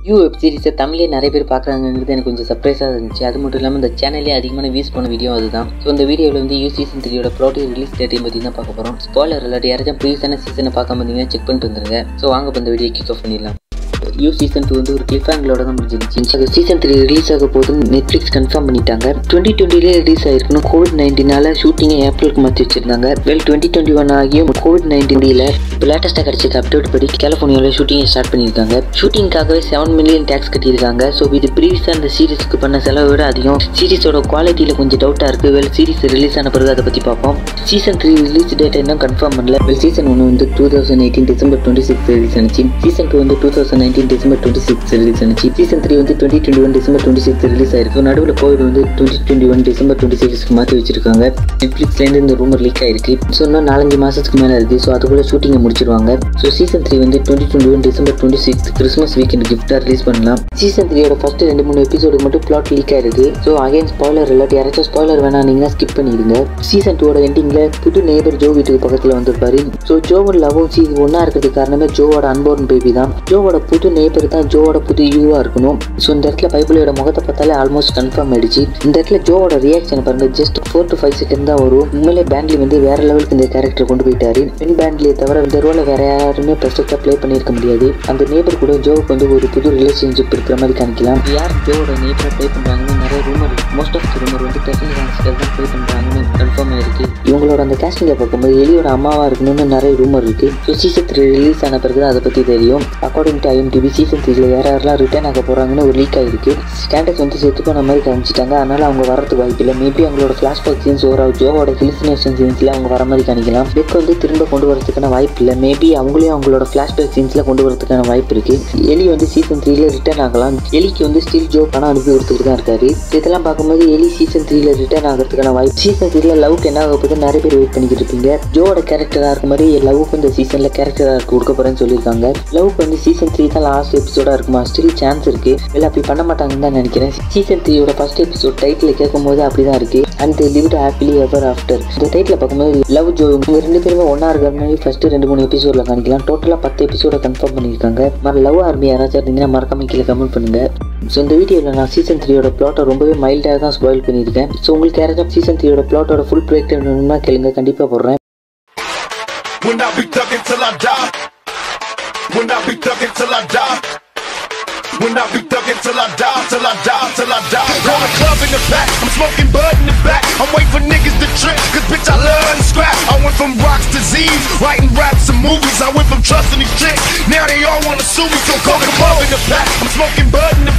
You web சீரிஸை தமிழே நிறைய பேர் பார்க்குறாங்கிறது எனக்கு கொஞ்சம் சர்ப்ரைஸாக இருந்துச்சு அது மட்டும் இல்லாமல் இந்த சேனல்லே அதிகமான வியூஸ் போன வீடியோ அதுதான் ஸோ இந்த வீடியோவில் வந்து யூ சீசன் த்ரீயோட ப்ரோட்டி ரிலீஸ் டேட்டையும் பற்றி தான் பார்க்க போகிறோம் ஸ்பாலர் இல்லாட்டி யாராச்சும் ப்ரீவியஸான சீசனை பார்க்காம இருந்தீங்கன்னா செக் பண்ணிட்டு வந்துருங்க ஸோ வாங்க இப்போ இந்த வீடியோ கிக் ஆஃப் பண்ணிடலாம் யூ சீசன் டூ வந்து ஒரு கிளிஃப் ஆங்கிளோட தான் முடிஞ்சிருச்சு அது சீசன் த்ரீ ரிலீஸ் ஆக போகுதுன்னு நெட்ஃப்ளிக்ஸ் கன்ஃபார்ம் பண்ணிட்டாங்க டுவெண்ட்டி டுவெண்ட்டிலே ரிலீஸ் ஆயிருக்கணும் கோவிட் நைன்டீனால ஷூட்டிங்கை ஏப்ரலுக்கு மாற்றி வச்சிருந்தாங்க வெல் டுவெண்ட்டி டுவெண்ட்டி ஒன் ஆகியும் கோவிட் நைன்டீன் முடியல இப்போ லேட்டஸ்ட்டாக கிடைச்சது அப்டேட் படி கலிஃபோர்னியாவில் ஷூட்டிங்கை ஸ்டார்ட் பண்ணியிருக்காங்க ஷூட்டிங்காகவே செவன் மில்லியன் டேக்ஸ் கட்டியிருக்காங்க ஸோ இது ப்ரீவியஸாக அந்த சீரிஸ்க்கு பண்ண செலவை விட அதிகம் சீரிஸோட குவாலிட்டியில் கொஞ்சம் டவுட்டாக இருக்குது வெல் சீரிஸ் ரிலீஸ் ஆன பிறகு அதை பற்றி பார்ப்போம் சீசன் த்ரீ ரிலீஸ் டேட் இன்னும் கன்ஃபார்ம் பண்ணல வெல் சீசன் ஒன்று வந்து two thousand eighteen December twenty six release ஆனிச்சு சீசன் டூ வந்து two thousand nineteen December twenty six release ஆனிச்சு சீசன் த்ரீ வந்து twenty twenty one December twenty six release ஆயிருக்கு நடுவில் கோவிட் வந்து twenty twenty one December twenty சிக்ஸ்க்கு மாற்றி வச்சிருக்காங்க நெட்ஃப்ளிக்ஸ்லேருந்து இந்த ரூமர் லீக் ஆயிருக்கு ஸோ இன்னும் நாலஞ்சு மாதத்துக்கு மேலே இருக்குது ஸோ அதுக்குள்ளே ஷூட்டிங்கை முடிச்சிருவாங்க ஸோ சீசன் த்ரீ வந்து twenty twenty one December twenty six Christmas weekend கிஃப்டாக ரிலீஸ் பண்ணலாம் சீசன் த்ரீயோட ஃபர்ஸ்ட் ரெண்டு மூணு எபிசோடுக்கு மட்டும் பிளாட் லீக் ஆயிருக்கு ஸோ அகைன் ஸ்பாய்லர் இல்லாட்டி யாராச்சும் ஸ்பாய்லர் வேணானீங்கன்னா ஸ்கிப் பண்ணிடுங்க சீசன் டூவோட எண்டிங்கில் புது நேபர் ஜோ வீட்டுக்கு பக்கத்தில் வந்திருப்பாரு ஸோ ஜோவும் லவ்வும் சீசன் ஒன்றா இருக்கிறதுக்கு காரணமே ஜோவோட அன்போர்ன் பேபி தான் ஜோவோட புது நேபர் தான் ஜோவோட புது யூவா இருக்கணும் ஸோ இந்த இடத்துல பைபிளோட முகத்தை பார்த்தாலே ஆல்மோஸ்ட் கன்ஃபார்ம் ஆயிடுச்சு இந்த இடத்துல ஜோவோட ரியாக்ஷன் பாருங்க just four to five second தான் வரும் உண்மையிலே பேண்ட்லி வந்து வேற லெவலுக்கு இந்த கேரக்டர் கொண்டு போயிட்டாரு பெண் பேண்ட்லியை தவிர இந்த ரோலை வேற யாருமே பெர்ஃபெக்டாக ப்ளே பண்ணியிருக்க முடியாது அந்த நேபர் கூட ஜோவுக்கு வந்து ஒரு புது ரிலேஷன்ஷிப் இருக்கிற மாதிரி காமிக்கலாம் யார் ஜோவோட நேபரை ப்ளே பண்ணுறாங்கன்னு நிறைய rumour most of the rumour வந்து டெஃபினி கேங்ஸ்டர் தான் ப்ளே பண்ணுறாங்கன்னு கன்ஃபார்ம் ஆயிருக்கு இவங்களோட அந்த கேஸ்டிங்கை பார்க்கும்போது எலியோட அம்மாவாக இருக்கணும்னு நிறைய ரூமர் இருக்கு ஸோ சீசன் த்ரீ ரிலீஸ் ஆன பிறகு தான் அதை பற்றி தெரியும் அக்கார்டிங் டு ஐஎம்டிபி சீசன் த்ரீல யார் யாரெல்லாம் ரிட்டர்ன் ஆக போகிறாங்கன்னு ஒரு லீக் ஆயிருக்கு ஸ்டாண்டர்ஸ் வந்து செத்து போன மாதிரி காமிச்சிட்டாங்க அதனால அவங்க வரதுக்கு வாய்ப்பு இல்லை மேபி அவங்களோட ஃப்ளாஷ்பேக் சீன்ஸ் ஒரு ஜோவோட ஹிலுசினேஷன் சீன்ஸில் அவங்க வர மாதிரி காணிக்கலாம் பெக் வந்து திரும்ப கொண்டு வரதுக்கான வாய்ப்பு இல்லை மேபி அவங்களையும் அவங்களோட ஃப்ளாஷ்பேக் சீன்ஸில் கொண்டு வரதுக்கான வாய்ப்பு இருக்கு எலி வந்து சீசன் த்ரீல ரிட்டர்ன் ஆகலாம் எலிக்கு வந்து ஸ்டில் ஜோ பணம் அனுப்பி கொடுத்துட்டு தான் இருக்காரு இதெல்லாம் பார்க்கும்போது எலி சீசன் த்ரீல ரிட்டர்ன் ஆகிறதுக்கான வாய்ப்பு சீசன் த்ரீல லவ்க்கு என்ன ஆக போகுது நிறைய பேர் வெயிட் பண்ணிக்கிட்டு இருப்பீங்க ஜோவோட கேரக்டராக இருக்க மாதிரி லவ்க்கு இந்த சீசனில் கேரக்டராக கொடுக்க போகிறேன்னு சொல்லியிருக்காங்க லவ்க்கு வந்து சீசன் த்ரீ தான் லாஸ்ட் எபிசோடாக இருக்குமா ஸ்டில் சான்ஸ் இருக்கு இல்லை அப்படி பண்ண மாட்டாங்கன்னு தான் நினைக்கிறேன் சீசன் த்ரீயோட ஃபர்ஸ்ட் எபிசோட் டைட்டில் கேட்கும் போது அப்படி தான் இருக்கு and lived happily ever after இந்த டைட்டில் பார்க்கும்போது லவ் ஜோ இவங்க ரெண்டு பேருமே ஒன்றா இருக்கிற மாதிரி ஃபர்ஸ்ட் ரெண்டு மூணு எபிசோடில் காணிக்கலாம் டோட்டலாக பத்து எபிசோட கன்ஃபார்ம் பண்ணியிருக்காங்க மற லவ் ஆர்மி யாராச்சும் இருந்தீங்கன்னா மறக்காம கீழே கமெண்ட் பண்ணுங்க ஸோ இந்த வீடியோவில் நான் சீசன் த்ரீயோட பிளாட்டை ரொம்பவே மைல்டாக தான் ஸ்பாயில் பண்ணியிருக்கேன் ஸோ உங்களுக்கு யாராச்சும் சீசன் த்ரீயோட பிளாட்டோட ஃபுல் பிரேக் வேணும்னா கேளுங்க கண்டிப்பாக போடுறேன் When I be thuggin' till I die. When I be thuggin' till I die. When I be thuggin' till I die, till I die, till I die. Call the club in the back, I'm smoking bud in the back. I'm waiting for niggas to trip, cause bitch I love to scrap. I went from rocks to Z's, writing raps and movies. I went from trusting these chicks, now they all wanna sue me. So call the club in the back, I'm smoking bud in the